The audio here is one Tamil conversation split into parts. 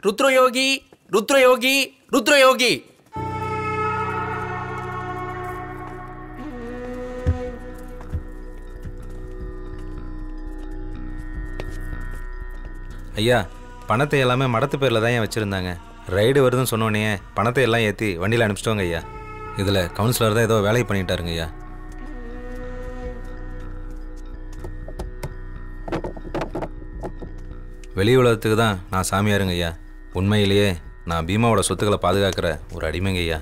ருத்ரயோகி ருத்ரயோகி ருத்ரயோகி ஐயா பணத்தை எல்லாமே மடத்து பேரில் தான் ஏன் வச்சுருந்தாங்க ரைடு வருதுன்னு சொன்னோடனே பணத்தை எல்லாம் ஏற்றி வண்டியில் அனுப்பிச்சிட்டோங்க ஐயா இதில் கவுன்சிலர் தான் ஏதோ வேலை பண்ணிட்டாருங்க ஐயா வெளி உலகத்துக்கு தான் நான் சாமியாருங்க ஐயா உண்மையிலேயே நான் பீமாவோட சொத்துக்களை பாதுகாக்கிற ஒரு அடிமைங்க ஐயா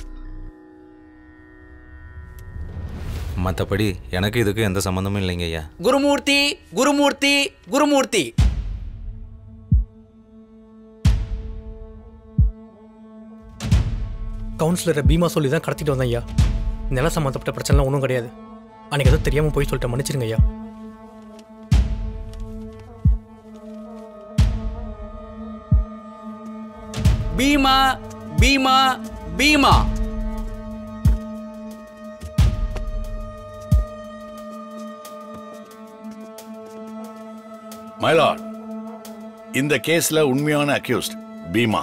மற்றபடி எனக்கு இதுக்கு எந்த சம்மந்தமும் இல்லைங்க ஐயா குருமூர்த்தி குருமூர்த்தி குருமூர்த்தி கவுன்சிலரை பீமா சொல்லி தான் கடத்திட்டு வந்தேன் ஐயா நில சம்மந்தப்பட்ட பிரச்சனைலாம் ஒன்றும் கிடையாது அன்னைக்கு ஏதோ தெரியாமல் போய் சொல்லிட்டு மன்னிச்சிருங்க ஐயா பீமா பீமா பீமா மைலாட் இந்த கேஸ்ல உண்மையான accused Bheema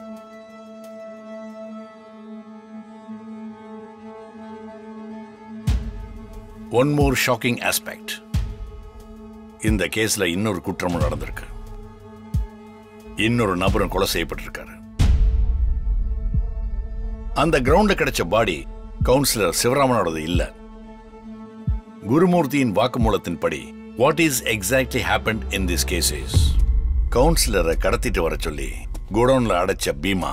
one more shocking aspect இந்த கேஸ்ல இன்னொரு குற்றமும் நடந்திருக்கு இன்னொரு நபரும் கொலை செய்யப்பட்டிருக்காரு அந்த கிரவுண்ட்ல கிடைச்ச பாடி கவுன்சிலர் சிவராமனோடது இல்ல குருமூர்த்தியின் வாக்குமூலத்தின்படி what is exactly happen in this cases கவுன்சிலரை கடத்திட்டு வர சொல்லி குடோன்ல அடைச்ச பீமா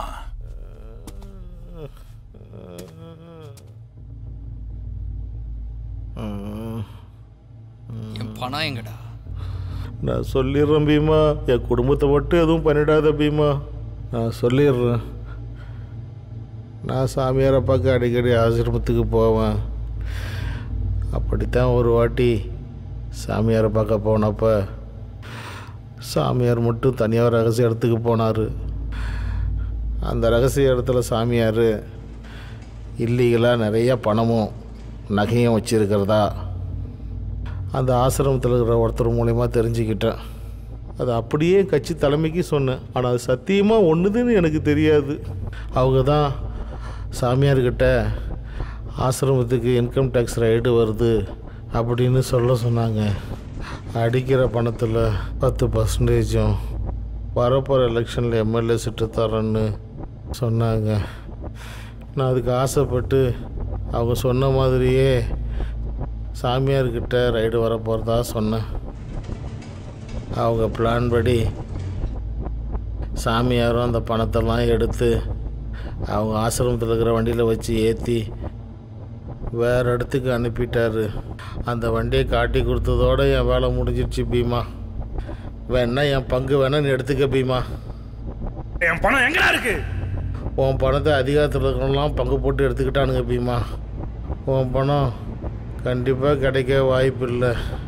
என் பணம் எங்கடா நான் சொல்லிடுறேன் பீமா என் குடும்பத்தை மட்டும் எதுவும் பண்ணிடாத பீமா நான் சொல்லிடுறேன் நான் சாமியாரை பார்க்க அடிக்கடி ஆசிரமத்துக்கு போவேன் அப்படித்தான் ஒரு வாட்டி சாமியாரை பார்க்க போனப்ப சாமியார் மட்டும் தனியாக ரகசிய இடத்துக்கு போனார் அந்த ரகசிய இடத்துல சாமியார் இல்லீகலாக நிறைய பணமும் நகையும் வச்சிருக்கிறதா அந்த ஆசிரமத்தில் இருக்கிற ஒருத்தர் மூலயமா தெரிஞ்சுக்கிட்டேன் அது அப்படியே கட்சி தலைமைக்கு சொன்னேன் ஆனால் அது சத்தியமாக ஒன்றுதுன்னு எனக்கு தெரியாது அவங்க தான் சாமியார்கிட்ட ஆசிரமத்துக்கு இன்கம் டேக்ஸ் ரைடு வருது அப்படின்னு சொல்ல சொன்னாங்க அடிக்கிற பணத்தில் பத்து பர்சன்டேஜும் வரப்போகிற எலெக்ஷனில் எம்எல்ஏ சீட்டு தரேன்னு சொன்னாங்க நான் அதுக்கு ஆசைப்பட்டு அவங்க சொன்ன மாதிரியே சாமியார்கிட்ட ரைடு வர போகிறதா சொன்னேன் அவங்க பிளான் படி சாமியாரும் அந்த பணத்தெல்லாம் எடுத்து அவங்க ஆசிரமத்தில் இருக்கிற வண்டியில் வச்சு ஏற்றி வேறு இடத்துக்கு அனுப்பிட்டாரு அந்த வண்டியை காட்டி கொடுத்ததோட என் வேலை முடிஞ்சிடுச்சு பீமா வேணா என் பங்கு வேணா நீ எடுத்துக்க பீமா என் பணம் எங்கடா இருக்கு உன் பணத்தை அதிகாரத்தில் இருக்கிறவங்களாம் பங்கு போட்டு எடுத்துக்கிட்டானுங்க பீமா உன் பணம் கண்டிப்பாக கிடைக்க வாய்ப்பு இல்லை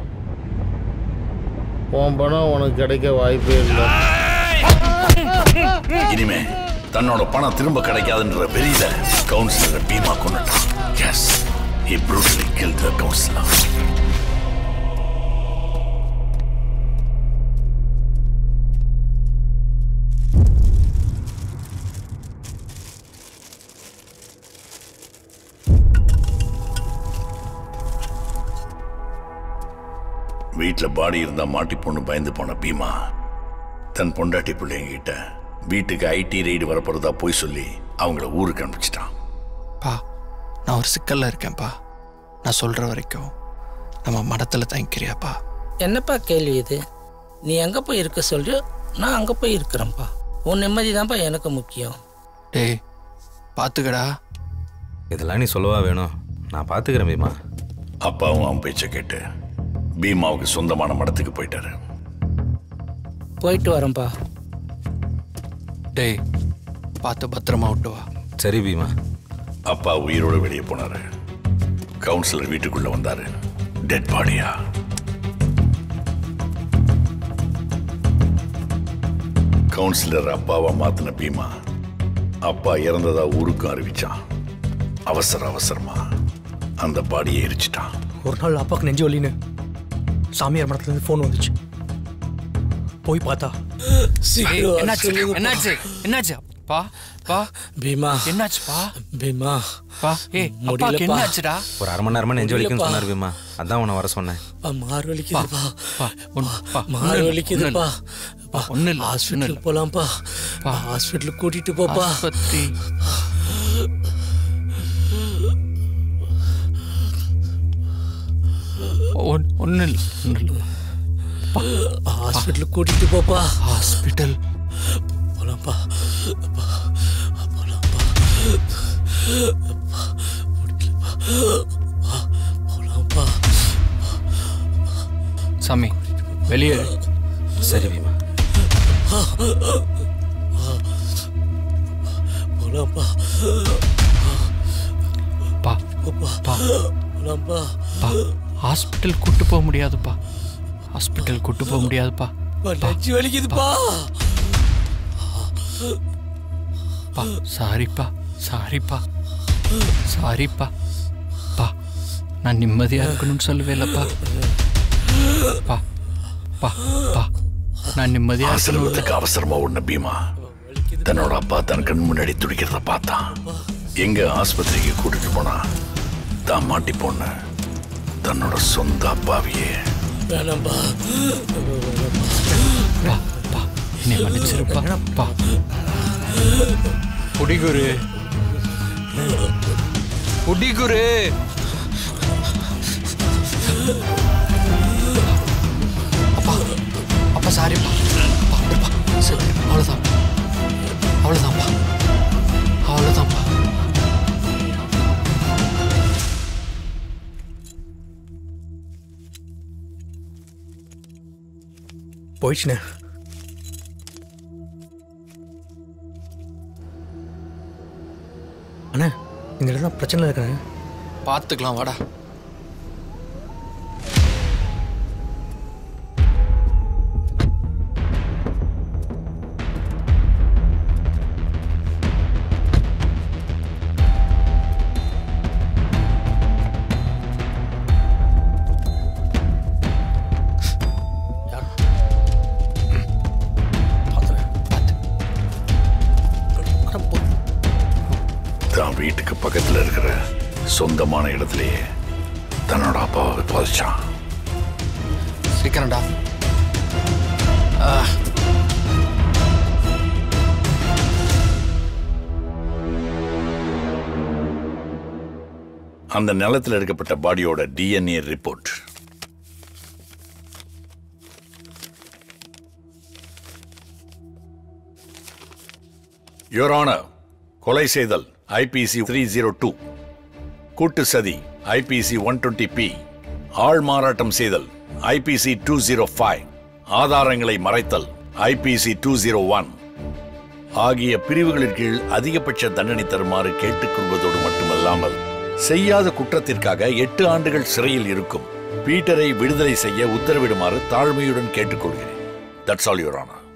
உன் பணம் உனக்கு கிடைக்க வாய்ப்பே இல்லை இனிமே தன்னோட பணம் திரும்ப கிடைக்காதுன்ற வெறியில கவுன்சிலர் பீமா கொண்டுட்டான் yes he brutally killed the counselor வீட்டுல பாடி இருந்தா மாட்டி பொண்ணு பயந்து போன பீமா தன் பொண்டாட்டி பிள்ளைங்கிட்ட வீட்டுக்கு ஐடி ரெய்டு வரப்போறதா போய் சொல்லி அவங்கள ஊருக்கு அனுப்பிச்சிட்டான் பா நான் ஒரு சிக்கல்ல இருக்கேன்ப்பா நான் சொல்ற வரைக்கும் நம்ம மடத்துல தங்கிக்கிறியாப்பா என்னப்பா கேள்வி இது நீ எங்கே போய் இருக்க சொல்றியோ நான் அங்கே போய் இருக்கிறேன்ப்பா உன் நிம்மதி தான்ப்பா எனக்கு முக்கியம் டேய் பார்த்துக்கடா இதெல்லாம் நீ சொல்லவா வேணும் நான் பார்த்துக்கிறேன் பீமா அப்பாவும் அவன் பேச்ச கேட்டு பீமாவுக்கு சொந்தமான மடத்துக்கு போயிட்டாரு போயிட்டு வரேன்ப்பா டேய் பார்த்து பத்திரமா விட்டு வா சரி பீமா அப்பா உயிரோட வெளியே போனாரு கவுன்சிலர் வீட்டுக்குள்ள வந்தாரு டெட் பாடியா கவுன்சிலர் அப்பாவா மாத்தின பீமா அப்பா இறந்ததா ஊருக்கும் அறிவிச்சான் அவசர அவசரமா அந்த பாடியை எரிச்சிட்டான் ஒரு நாள் அப்பாவுக்கு நெஞ்சு வலின்னு சாமியார் மடத்துலேருந்து ஃபோன் வந்துச்சு போய் பார்த்தா சீக்கிரம் வர என்னாச்சு சொல்லுங்கப்பா. என்னாச்சு என்னாச்சு பா பா பீமா என்னாச்சுப்பா பீமா பா ஏய் அப்பாக்கு முடியலப்பா. என்னாச்சுடா ஒரு அரை மணி நேரமா நெஞ்சு வலிக்குன்னு முடியலப்பா. சொன்னார் பீமா அதான் உன்னை வர சொன்னேன் பா மாறு வலிக்குதுப்பா பா ஒண்ணு பா மாறு வலிக்குதுப்பா பா ஒண்ணு இல்ல ஒண்ணு ஹாஸ்பிட்டல் இல்ல போலாம்ப்பா பா. ஹாஸ்பிட்டலுக்கு கூட்டிட்டு போப்பா ஆஸ்பத்திரி ஒன்- ஒண்ணு இல்ல ஒண்ணு இல்ல ஹாஸ்பிட்டலுக்கு கூட்டிட்டு போப்பா ஹாஸ்பிட்டல் போலாம்ப்பா அப்பா, போலாம்ப்பா அப்பா, முடியலப்பா. அப்பா, போலாம்ப்பா சாமி வெளியே சரி பீமா போலாம்ப்பா பா அப்பா, பா போலாம்ப்பா பா ஹாஸ்பிட்டல் கூட்டு போக முடியாதுப்பா ஹாஸ்பிட்டல் கூட்டு போக முடியாதுப்பா அப்பா, நெஞ்சு வலிக்குதுப்பா பா சாரிப்பா சாரிப்பா சாரிப்பா பா நான் நிம்மதியா இருக்கணும்னு சொல்லுவேலப்பா பா பா பா நான் நிம்மதியா இருக்கணும் ஆசிரமத்துக்கு அவசரமா ஒண்ணு பீமா தன்னோட அப்பா தன் கண் முன்னாடி துடிக்கிறத பார்த்தான் எங்க ஆஸ்பத்திரிக்கு கூட்டிட்டு போனா தான் மாட்டி போன தன்னோட சொந்த அப்பாவையே வேணாம்ப்பா பா பா என்னை மன்னிச்சிருப்பா பா குடிகுரு குடிகுரு அப்பா அப்பா சாரிப்பா அப்பா அப்பா சரி அவ்வளோதான் அவ்வளோதான்ப்பா அவ்வளோதான்ப்பா போயிடுச்சுண்ணே அண்ணா இந்த இடத்துல பிரச்சனை இருக்கிறேன் பார்த்துக்கலாம் வாடா தான் வீட்டுக்கு பக்கத்துல இருக்கிற சொந்தமான இடத்துலயே தன்னோட அப்பாவை பாதிச்சான் சீக்கிரம்டா அந்த நிலத்தில் எடுக்கப்பட்ட பாடியோட டிஎன்ஏ ரிப்போர்ட் யோரான கொலை செய்தல் ஐபிசி த்ரீ ஜீரோ டூ கூட்டு சதி ஐபிசி ஒன் டுவெண்ட்டி பி ஆள் மாறாட்டம் செய்தல் ஐபிசி டூ ஜீரோ ஃபைவ் ஆதாரங்களை மறைத்தல் ஐபிசி டூ ஜீரோ ஒன் ஆகிய பிரிவுகளின் கீழ் அதிகபட்ச தண்டனை தருமாறு கேட்டுக்கொள்வதோடு மட்டுமல்லாமல் செய்யாத குற்றத்திற்காக எட்டு ஆண்டுகள் சிறையில் இருக்கும் பீட்டரை விடுதலை செய்ய உத்தரவிடுமாறு தாழ்மையுடன் கேட்டுக்கொள்கிறேன் that's all your honour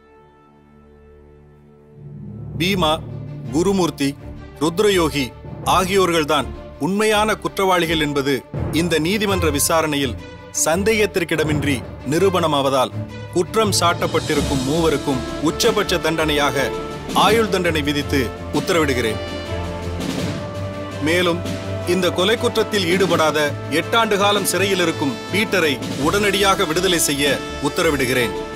Bheema Gurumurthy Rudrayogi ஆகியோர்கள்தான் உண்மையான குற்றவாளிகள் என்பது இந்த நீதிமன்ற விசாரணையில் சந்தேகத்திற்கிடமின்றி நிரூபணமாவதால் குற்றம் சாட்டப்பட்டிருக்கும் மூவருக்கும் உச்சபட்ச தண்டனையாக ஆயுள் தண்டனை விதித்து உத்தரவிடுகிறேன் மேலும் இந்த கொலை குற்றத்தில் ஈடுபடாத எட்டாண்டு காலம் சிறையில் இருக்கும் பீட்டரை உடனடியாக விடுதலை செய்ய உத்தரவிடுகிறேன்